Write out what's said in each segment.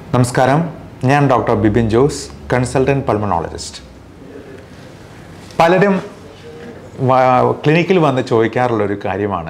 നമസ്കാരം ഞാൻ doctor Bipin Jose consultant pulmonologist പലരും വ- ക്ലിനിക്കിൽ വന്ന് ചോദിക്കാറുള്ള ഒരു കാര്യമാണ്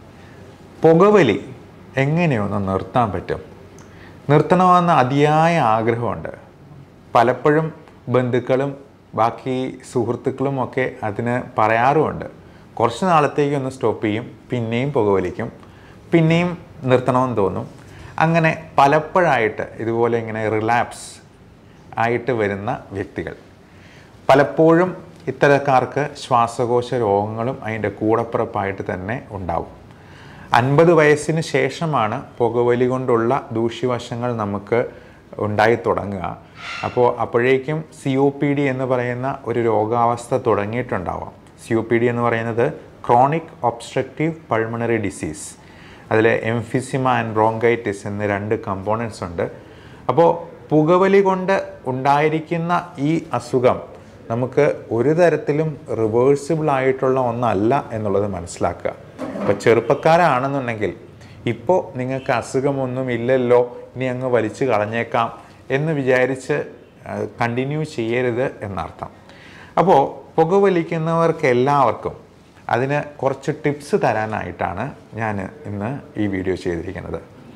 പുകവലി എങ്ങനെയൊന്ന് നിർത്താൻ പറ്റും നിർത്തണമെന്ന് അതിയായ ആഗ്രഹമുണ്ട് പലപ്പോഴും ബന്ധുക്കളും ബാക്കി സുഹൃത്തുക്കളും ഒക്കെ അതിന് പറയാറുമുണ്ട് കുറച്ച് നാളത്തേക്ക് ഒന്ന് സ്റ്റോപ്പ് ചെയ്യും പിന്നെയും പുകവലിക്കും പിന്നെയും നിർത്തണമെന്ന് തോന്നും അങ്ങനെ പലപ്പോഴായിട്ട് ഇതുപോലെ ഇങ്ങനെ റിലാപ്സ് ആയിട്ട് വരുന്ന വ്യക്തികൾ പലപ്പോഴും ഇത്തരക്കാർക്ക് ശ്വാസകോശ രോഗങ്ങളും അതിൻ്റെ കൂടപ്പിറപ്പായിട്ട് തന്നെ ഉണ്ടാവും അൻപത് വയസ്സിന് ശേഷമാണ് പുകവലി കൊണ്ടുള്ള ദൂഷ്യവശങ്ങൾ നമുക്ക് ഉണ്ടായി തുടങ്ങുക അപ്പോൾ അപ്പോഴേക്കും സി ഒ പി ഡി എന്ന് പറയുന്ന ഒരു രോഗാവസ്ഥ തുടങ്ങിയിട്ടുണ്ടാവാം സി ഒ പി ഡി എന്ന് പറയുന്നത് ക്രോണിക് ഒബ്സ്ട്രക്റ്റീവ് പൾമണറി ഡിസീസ് അതിൽ എംഫിസിമ ആൻഡ് ബ്രോങ്കൈറ്റിസ് എന്ന രണ്ട് കമ്പോണൻസ് ഉണ്ട് അപ്പോൾ പുകവലി കൊണ്ട് ഉണ്ടായിരിക്കുന്ന ഈ അസുഖം നമുക്ക് ഒരു തരത്തിലും റിവേഴ്സിബിൾ ആയിട്ടുള്ള ഒന്നല്ല എന്നുള്ളത് മനസ്സിലാക്കുക ഇപ്പോൾ ചെറുപ്പക്കാരാണെന്നുണ്ടെങ്കിൽ ഇപ്പോൾ നിങ്ങൾക്ക് അസുഖമൊന്നും ഇല്ലല്ലോ ഇനി അങ്ങ് വലിച്ചു കളഞ്ഞേക്കാം എന്ന് വിചാരിച്ച് കണ്ടിന്യൂ ചെയ്യരുത് എന്നർത്ഥം അപ്പോൾ പുകവലിക്കുന്നവർക്ക് എല്ലാവർക്കും അതിന് കുറച്ച് ടിപ്സ് തരാനായിട്ടാണ് ഞാൻ ഇന്ന് ഈ വീഡിയോ ചെയ്തിരിക്കുന്നത്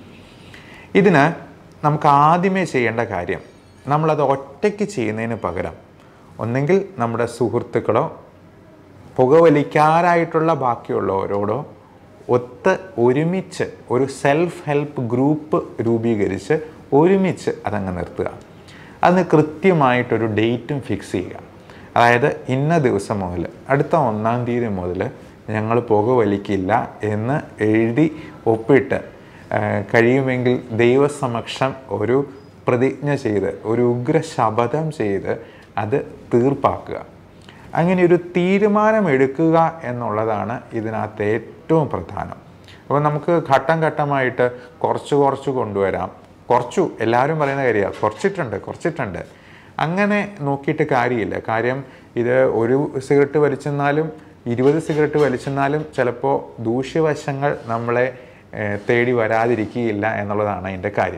ഇതിന് നമുക്ക് ആദ്യമേ ചെയ്യേണ്ട കാര്യം നമ്മളത് ഒറ്റയ്ക്ക് ചെയ്യുന്നതിന് പകരം ഒന്നെങ്കിൽ നമ്മുടെ സുഹൃത്തുക്കളോ പുകവലിക്കാരായിട്ടുള്ള ബാക്കിയുള്ളവരോടോ ഒത്ത് ഒരുമിച്ച് ഒരു സെൽഫ് ഹെൽപ്പ് ഗ്രൂപ്പ് രൂപീകരിച്ച് ഒരുമിച്ച് അതങ്ങ് നിർത്തുക അതിന് കൃത്യമായിട്ടൊരു ഡേറ്റും ഫിക്സ് ചെയ്യുക അതായത് ഇന്ന ദിവസം മുതൽ അടുത്ത ഒന്നാം തീയതി മുതൽ ഞങ്ങൾ പുകവലിക്കില്ല എന്ന് എഴുതി ഒപ്പിട്ട് ആ, കഴിയുമെങ്കിൽ ദൈവസമക്ഷം ഒരു പ്രതിജ്ഞ ചെയ്ത് ഒരു ഉഗ്ര ശപഥം ചെയ്ത് അത് തീർപ്പാക്കുക അങ്ങനെ ഒരു തീരുമാനം എടുക്കുക എന്നുള്ളതാണ് ഇതിനകത്ത് ഏറ്റവും പ്രധാനം അപ്പോൾ നമുക്ക് ഘട്ടം ഘട്ടമായിട്ട് കുറച്ച് കുറച്ച് കൊണ്ടുവരാം കുറച്ചു എല്ലാവരും പറയുന്ന കാര്യമാണ് കുറച്ചിട്ടുണ്ട് കുറച്ചിട്ടുണ്ട് അങ്ങനെ നോക്കിയിട്ട് കാര്യമില്ല കാര്യം ഇത് ഒരു സിഗരറ്റ് വലിച്ചെന്നാലും ഇരുപത് സിഗരറ്റ് വലിച്ചെന്നാലും ചിലപ്പോൾ ദൂഷ്യവശങ്ങൾ നമ്മളെ ഏഹ്, തേടി വരാതിരിക്കുകയില്ല എന്നുള്ളതാണ് അതിൻ്റെ കാര്യം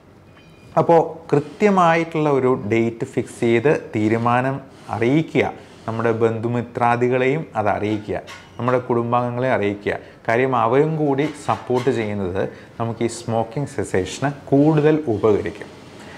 അപ്പോൾ കൃത്യമായിട്ടുള്ള ഒരു ഡേറ്റ് ഫിക്സ് ചെയ്ത് തീരുമാനം അറിയിക്കുക നമ്മുടെ ബന്ധുമിത്രാദികളെയും അത് അറിയിക്കുക നമ്മുടെ കുടുംബാംഗങ്ങളെ അറിയിക്കുക കാര്യം അവരും കൂടി സപ്പോർട്ട് ചെയ്യുന്നത് നമുക്ക് ഈ സ്മോക്കിംഗ് സെസേഷന് കൂടുതൽ ഉപകരിക്കും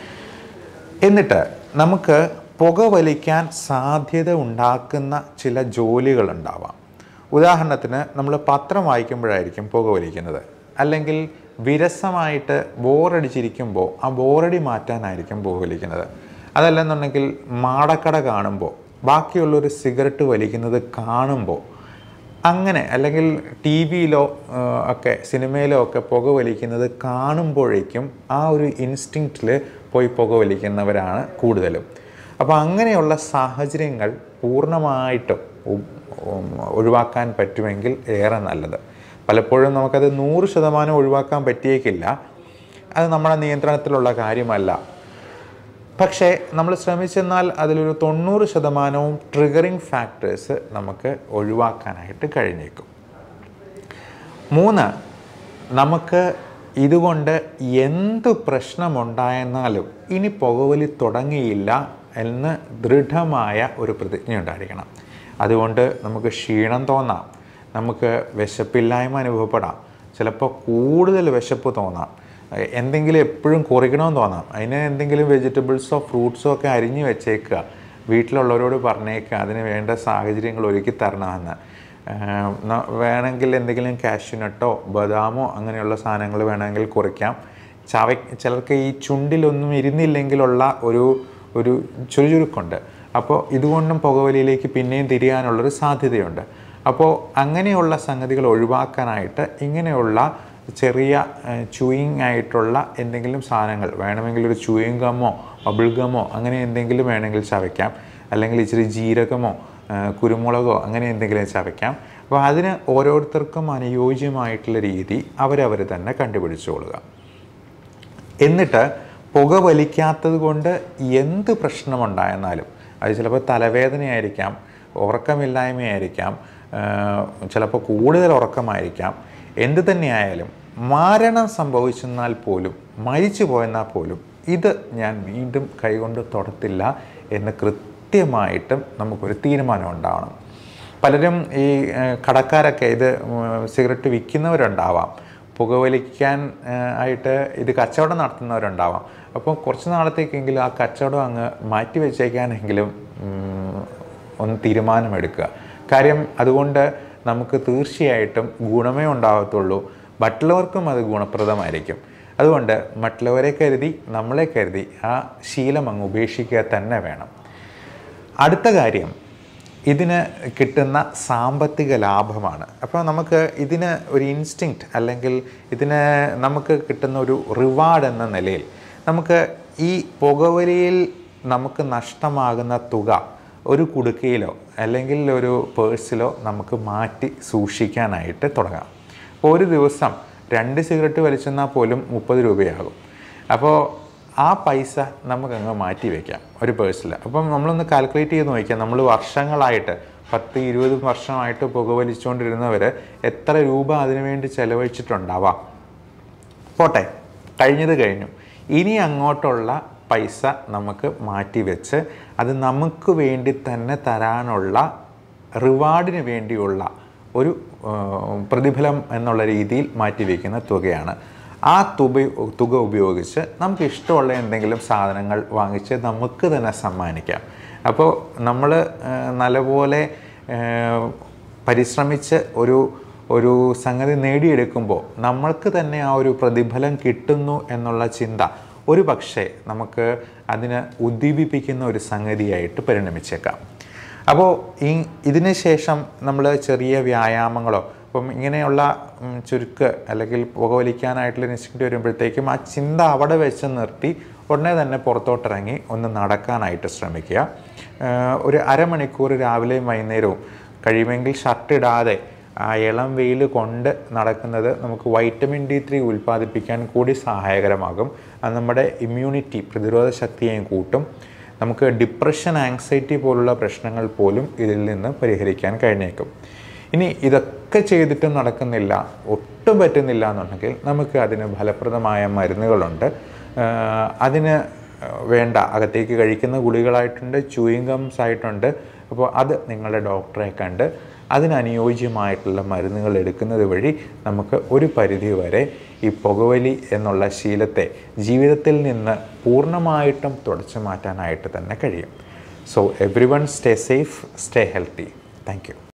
എന്നിട്ട് നമുക്ക് പുകവലിക്കാൻ സാധ്യത ഉണ്ടാക്കുന്ന ചില ജോലികളുണ്ടാവാം ഉദാഹരണത്തിന് നമ്മൾ പത്രം വായിക്കുമ്പോഴായിരിക്കും പുകവലിക്കുന്നത് അല്ലെങ്കിൽ വിരസമായിട്ട് ബോറടിച്ചിരിക്കുമ്പോൾ ആ ബോറടി മാറ്റാനായിരിക്കും പുകവലിക്കുന്നത് അതല്ലെന്നുണ്ടെങ്കിൽ മാടക്കട കാണുമ്പോൾ ബാക്കിയുള്ളൊരു സിഗരറ്റ് വലിക്കുന്നത് കാണുമ്പോൾ അങ്ങനെ അല്ലെങ്കിൽ ടി വിയിലോ ഒക്കെ സിനിമയിലോ ഒക്കെ പുക വലിക്കുന്നത് കാണുമ്പോഴേക്കും ആ ഒരു ഇൻസ്റ്റിങ്ക്റ്റിൽ പോയി പുക വലിക്കുന്നവരാണ് കൂടുതലും അപ്പോൾ അങ്ങനെയുള്ള സാഹചര്യങ്ങൾ പൂർണ്ണമായിട്ടും ഉ- ഉം ഒഴിവാക്കാൻ പറ്റുമെങ്കിൽ ഏറെ നല്ലത് പലപ്പോഴും നമുക്കത് നൂറ് ശതമാനം ഒഴിവാക്കാൻ പറ്റിയേക്കില്ല അത് നമ്മുടെ നിയന്ത്രണത്തിലുള്ള കാര്യമല്ല പക്ഷേ നമ്മൾ ശ്രമിച്ചെന്നാൽ അതിലൊരു തൊണ്ണൂറ് ശതമാനവും ട്രിഗറിങ് ഫാക്ടേഴ്സ് നമുക്ക് ഒഴിവാക്കാനായിട്ട് കഴിഞ്ഞേക്കും മൂന്ന് നമുക്ക് ഇതുകൊണ്ട് എന്ത് പ്രശ്നമുണ്ടായെന്നാലും ഇനി പുകവലി തുടങ്ങിയില്ല എന്ന് ദൃഢമായ ഒരു പ്രതിജ്ഞ ഉണ്ടായിരിക്കണം അതുകൊണ്ട് നമുക്ക് ക്ഷീണം തോന്നാം നമുക്ക് വിശപ്പില്ലായ്മ അനുഭവപ്പെടാം ചിലപ്പോൾ കൂടുതൽ വിശപ്പ് തോന്നാം എ- എന്തെങ്കിലും എപ്പോഴും കുറിക്കണമെന്ന് തോന്നാം അതിന് എന്തെങ്കിലും വെജിറ്റബിൾസോ ഫ്രൂട്ട്സോ ഒക്കെ അരിഞ്ഞു വെച്ചേക്കുക വീട്ടിലുള്ളവരോട് പറഞ്ഞേക്കുക അതിന് വേണ്ട സാഹചര്യങ്ങൾ ഒരുക്കി തരണമെന്ന് ഏം, ന- വേണമെങ്കിൽ എന്തെങ്കിലും കാഷ്യൂനട്ടോ ബദാമോ അങ്ങനെയുള്ള സാധനങ്ങൾ വേണമെങ്കിൽ കുറിക്കാം ചവ ചിലർക്ക് ഈ ചുണ്ടിലൊന്നും ഇരുന്നില്ലെങ്കിലുള്ള ഒരു ഒരു ചുരുചുരുക്കുണ്ട് അപ്പോൾ ഇതുകൊണ്ടും പുകവലിയിലേക്ക് പിന്നെയും തിരിയാനുള്ളൊരു സാധ്യതയുണ്ട് അപ്പോൾ അങ്ങനെയുള്ള സംഗതികൾ ഒഴിവാക്കാനായിട്ട് ഇങ്ങനെയുള്ള ചെറിയ ചൂയിങ് ആയിട്ടുള്ള എന്തെങ്കിലും സാധനങ്ങൾ വേണമെങ്കിൽ ഒരു ചൂയിങ് ഗമ്മോ ബബിൾ ഗമ്മോ അങ്ങനെ എന്തെങ്കിലും വേണമെങ്കിൽ ചവയ്ക്കാം അല്ലെങ്കിൽ ഇച്ചിരി ജീരകമോ ആ, കുരുമുളകോ അങ്ങനെ എന്തെങ്കിലും ചവയ്ക്കാം അപ്പോൾ അതിന് ഓരോരുത്തർക്കും അനുയോജ്യമായിട്ടുള്ള രീതി അവരവർ തന്നെ കണ്ടുപിടിച്ചുകൊള്ളുക എന്നിട്ട് പുക വലിക്കാത്തത് കൊണ്ട് എന്ത് പ്രശ്നമുണ്ടായെന്നാലും അത് ചിലപ്പോൾ തലവേദനയായിരിക്കാം ഉറക്കമില്ലായ്മയായിരിക്കാം ആ, ചിലപ്പോൾ കൂടുതൽ ഉറക്കമായിരിക്കാം എന്ത് തന്നെയായാലും മരണം സംഭവിച്ചെന്നാൽ പോലും മരിച്ചു പോയെന്നാൽ പോലും ഇത് ഞാൻ വീണ്ടും കൈകൊണ്ട് തൊടത്തില്ല എന്ന് കൃത്യമായിട്ടും നമുക്കൊരു തീരുമാനം ഉണ്ടാവണം പലരും ഈ ഏഹ്, കടക്കാരൊക്കെ ഇത് ഉം, സിഗരറ്റ് വിൽക്കുന്നവരുണ്ടാവാം പുകവലിക്കാൻ ഏഹ്, ആയിട്ട് ഇത് കച്ചവടം നടത്തുന്നവരുണ്ടാവാം അപ്പോൾ കുറച്ച് നാളത്തേക്കെങ്കിലും ആ കച്ചവടം അങ്ങ് മാറ്റി വെച്ചേക്കാനെങ്കിലും ഉം, ഒന്ന് തീരുമാനമെടുക്കുക കാര്യം അതുകൊണ്ട് നമുക്ക് തീർച്ചയായിട്ടും ഗുണമേ ഉണ്ടാകത്തുള്ളൂ മറ്റുള്ളവർക്കും അത് ഗുണപ്രദമായിരിക്കും അതുകൊണ്ട് മറ്റുള്ളവരെ കരുതി നമ്മളെ കരുതി ആ ശീലം അങ്ങ് ഉപേക്ഷിക്കുക തന്നെ വേണം അടുത്ത കാര്യം ഇതിന് കിട്ടുന്ന സാമ്പത്തിക ലാഭമാണ് അപ്പോൾ നമുക്ക് ഇതിന് ഒരു ഇൻസ്റ്റിങ്ക്റ്റ് അല്ലെങ്കിൽ ഇതിന് നമുക്ക് കിട്ടുന്ന ഒരു റിവാർഡ് എന്ന നിലയിൽ നമുക്ക് ഈ പുകവലിയിൽ നമുക്ക് നഷ്ടമാകുന്ന തുക ഒരു കുടുക്കയിലോ അല്ലെങ്കിൽ ഒരു പേഴ്സിലോ നമുക്ക് മാറ്റി സൂക്ഷിക്കാനായിട്ട് തുടങ്ങാം അപ്പോൾ ഒരു ദിവസം രണ്ട് സിഗരറ്റ് വലിച്ചെന്നാൽ പോലും മുപ്പത് രൂപയാകും അപ്പോൾ ആ പൈസ നമുക്കങ്ങ് മാറ്റി വയ്ക്കാം ഒരു പേഴ്സിൽ അപ്പം നമ്മളൊന്ന് കാൽക്കുലേറ്റ് ചെയ്ത് നോക്കിയാൽ നമ്മൾ വർഷങ്ങളായിട്ട് പത്ത് ഇരുപത് വർഷമായിട്ട് പുകവലിച്ചുകൊണ്ടിരുന്നവർ എത്ര രൂപ അതിനുവേണ്ടി ചെലവഴിച്ചിട്ടുണ്ടാവാം പോട്ടെ കഴിഞ്ഞത് കഴിഞ്ഞു ഇനി അങ്ങോട്ടുള്ള പൈസ നമുക്ക് മാറ്റി വെച്ച് അത് നമുക്ക് വേണ്ടി തന്നെ തരാനുള്ള റിവാർഡിന് വേണ്ടിയുള്ള ഒരു ആ, പ്രതിഫലം എന്നുള്ള രീതിയിൽ മാറ്റിവെക്കുന്ന തുകയാണ് ആ തുക തുക ഉപയോഗിച്ച് നമുക്ക് ഇഷ്ടമുള്ള എന്തെങ്കിലും സാധനങ്ങൾ വാങ്ങിച്ച് നമുക്ക് തന്നെ സമ്മാനിക്കാം അപ്പോൾ നമ്മൾ നല്ലപോലെ ആ, പരിശ്രമിച്ച് ഒരു ഒരു സംഗതി നേടിയെടുക്കുമ്പോൾ നമ്മൾക്ക് തന്നെ ആ ഒരു പ്രതിഫലം കിട്ടുന്നു എന്നുള്ള ചിന്ത ഒരു പക്ഷേ നമുക്ക് അതിന് ഉദ്ദീപിപ്പിക്കുന്ന ഒരു സംഗതിയായിട്ട് പരിണമിച്ചേക്കാം അപ്പോൾ ഈ ഇതിന് ശേഷം നമ്മൾ ചെറിയ വ്യായാമങ്ങളോ ഇപ്പം ഇങ്ങനെയുള്ള ഉം, ചുരുക്ക് അല്ലെങ്കിൽ പുകവലിക്കാനായിട്ടുള്ള ഇൻസ്റ്റിങ് വരുമ്പോഴത്തേക്കും ആ ചിന്ത അവിടെ വെച്ച് നിർത്തി ഉടനെ തന്നെ പുറത്തോട്ടിറങ്ങി ഒന്ന് നടക്കാനായിട്ട് ശ്രമിക്കുക ഏഹ് ഒരു അരമണിക്കൂർ രാവിലെയും വൈകുന്നേരവും കഴിയുമെങ്കിൽ ഷർട്ട് ഇടാതെ ആ ഇളം വെയിൽ കൊണ്ട് നടക്കുന്നത് നമുക്ക് വൈറ്റമിൻ ഡി ത്രീ ഉൽപ്പാദിപ്പിക്കാൻ കൂടി സഹായകരമാകും അത് നമ്മുടെ ഇമ്മ്യൂണിറ്റി പ്രതിരോധ ശക്തിയെയും കൂട്ടും നമുക്ക് ഡിപ്രഷൻ ആങ്സൈറ്റി പോലുള്ള പ്രശ്നങ്ങൾ പോലും ഇതിൽ നിന്ന് പരിഹരിക്കാൻ കഴിഞ്ഞേക്കും ഇനി ഇതൊക്കെ ചെയ്തിട്ടും നടക്കുന്നില്ല ഒട്ടും പറ്റുന്നില്ല എന്നുണ്ടെങ്കിൽ നമുക്ക് അതിന് ഫലപ്രദമായ മരുന്നുകളുണ്ട് ആഹ് അതിന് വേണ്ട അകത്തേക്ക് കഴിക്കുന്ന ഗുളികളായിട്ടുണ്ട് ചൂയിങ് ഗംസ് ആയിട്ടുണ്ട് അപ്പോൾ അത് നിങ്ങളുടെ ഡോക്ടറെ കണ്ട് അതിനനുയോജ്യമായിട്ടുള്ള മരുന്നുകൾ എടുക്കുന്നത് വഴി നമുക്ക് ഒരു പരിധി വരെ ഈ പുകവലി എന്നുള്ള ശീലത്തെ ജീവിതത്തിൽ നിന്ന് പൂർണ്ണമായിട്ടും തുടച്ചു മാറ്റാനായിട്ട് തന്നെ കഴിയും so everyone stay safe stay healthy thank U